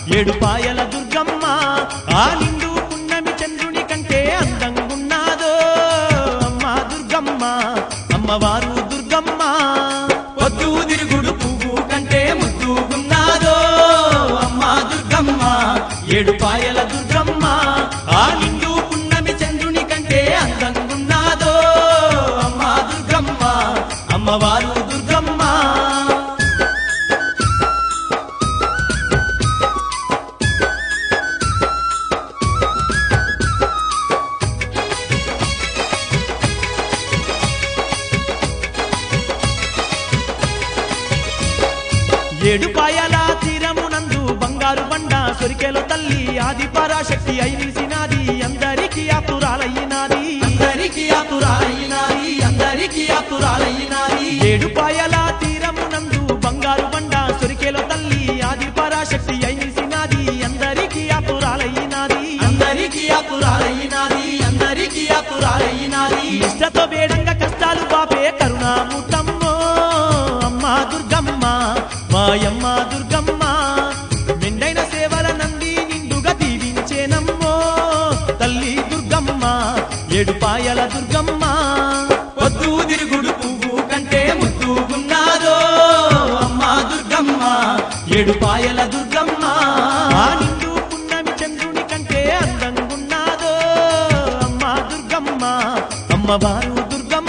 ఏడు పాయల దుర్గమ్మ ఆ నిండు పున్నమి చంద్రుని కంటే అందంగున్నాదో అమ్మ దుర్గమ్మ అమ్మవారు దుర్గమ్మ పొద్దు తిరుగుడు పువ్వు కంటే ముద్దుగున్నాదో అమ్మ దుర్గమ్మ ఏడు పాయల దుర్గమ్మ ఆ నిండు పున్నమి చంద్రుని కంటే అందంగున్నాదో అమ్మ దుర్గమ్మ అమ్మవారు దుర్గమ్మ ఏడు పాయల తీరమునందు బంగారు బండ సొరికెలో తల్లి ఆది పరాశక్తి అయినిసినాది అందరికీ ఆతురాలయ్యినాది అందరికీ ఆతురాలయ్యినాది అందరికీ ఆతురాలయ్యినాది ఏడు పాయల తీరమునందు బంగారు బండ సొరికెలో తల్లి ఆది పరాశక్తి అయినిసినాది అందరికీ ఆతురాలయ్యినాది అందరికీ ఆతురాలయ్యినాది అందరికీ ఆతురాలయ్యినాది ఇష్టతో వేడంగా కష్టాలు పాపే కరుణామూర్తమ్మో అమ్మ దుర్గమ్మ మాయమ్మ దుర్గమ్మ మెండైన సేవల నంది నిండుగా దీవించేనమ్మో తల్లి దుర్గమ్మ ఏడు పాయల దుర్గమ్మ పొద్దు తిరుగుడు పువ్వు కంటే ముద్దుగున్నాదో అమ్మ దుర్గమ్మ ఏడు పాయల దుర్గమ్మ ఆ నిండు పున్నమి చంద్రుని కంటే అందంగున్నాదో అమ్మ దుర్గమ్మ అమ్మవారు దుర్గమ్మ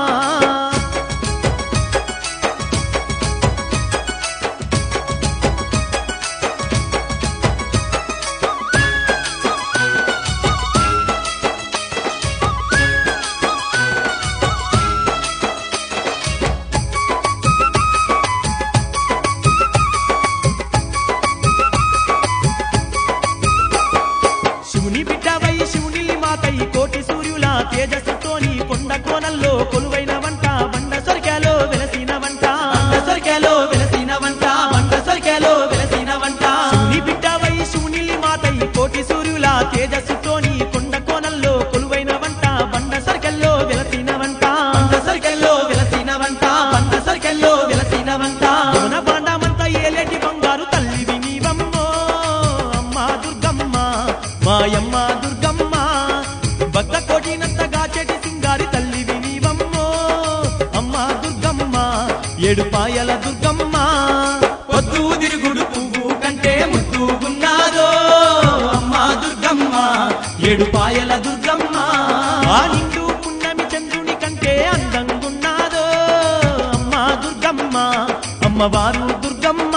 శివుని బిడ్డవై శివుని మాతై కోటి సూర్యుల తేజస్సుతోని కొండ కోనల్లో కొలువైన వంట బండ సొరికాలో వెలసిన వంట బండ సొరికెలో వెలసిన వంట బండ సొరికెలో వెలసిన వంట శివుని బిడ్డవై శివుని మాతై కోటి సూర్యుల తేజస్సుతోని కొండ కోనల్లో కొలువైన వంట బండ సొరికల్లో వెలసిన వంట బండ సొరికెలో వెలసిన వంట బండ సొరికెలో వెలసిన వంట యమున బాండమంత ఏలేటి బంగారు తల్లివి నీవమ్మో అమ్మ దుర్గమ్మ మాయమ్మ దుర్గమ్మ భక్త కోటినంతగా చెటి సింగారి తల్లివి నీవమ్మో అమ్మ దుర్గమ్మ ఏడు పాయల దుర్గమ్మ పొద్దు తిరుగుడు పువ్వు కంటే ముద్దుగున్నాదో అమ్మ దుర్గమ్మ ఏడు పాయల దుర్గమ్మ ఆ నిండు పున్నమి చంద్రుని కంటే అందంగున్నాదో అమ్మ దుర్గమ్మ అమ్మవారు దుర్గమ్మ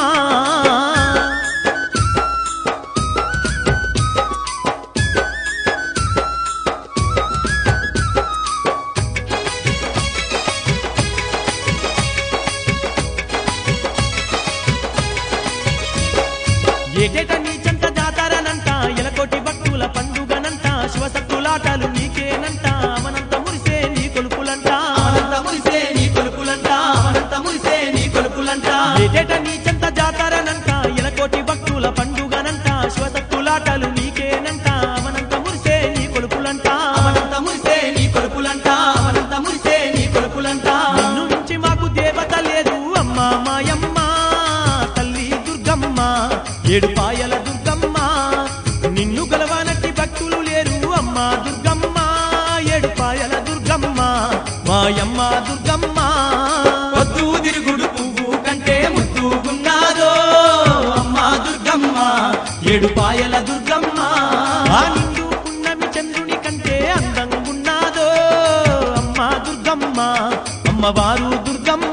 ఏటేట నీ చెంత జాతరనంట ఎలకోటి భక్తుల పండుగనంట శివసత్తులాటలు నీకేనంట అవనంత మురిసే నీ కొలుపులంట అనంత మురిసే నీ కొలుపులంట అనంత మురిసే నీ కొలుపులంట ఏటేట నీ చెంత జాతరనంట ఎలకోటి భక్తుల పండుగనంట శివసత్తులాటలు నీకేనంట అవనంత మురిసే నీ కొలుపులంట అనంత మురిసే నీ కొలుపులంట అనంత మురిసే నీ కొలుపులంట నిన్ను మించి మాకు దేవత లేదు అమ్మా మాయమ్మ తల్లి దుర్గమ్మ ఏడు పాయల దుర్గమ్మ నిన్ను గలవానట్టి భక్తులు లేరు అమ్మా దుర్గమ్మ ఏడు పాయల దుర్గమ్మ మాయమ్మ దుర్గమ్మ పొద్దు తిరుగుడు పువ్వు కంటే ముద్దుగున్నాదో అమ్మ దుర్గమ్మ ఏడు పాయల దుర్గమ్మ ఆ నిండు పున్నమి చంద్రుని కంటే అందంగున్నాదో అమ్మ దుర్గమ్మ అమ్మవారు దుర్గమ్మ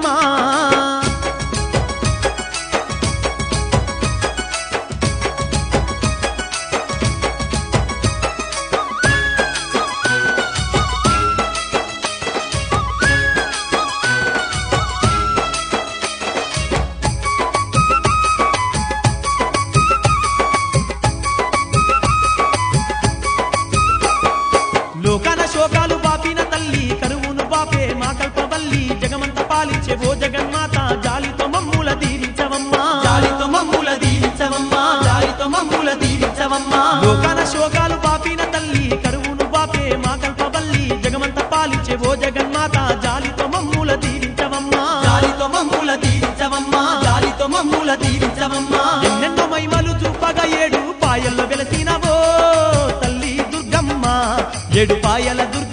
ఏడు పాయల దుర్గమ్మ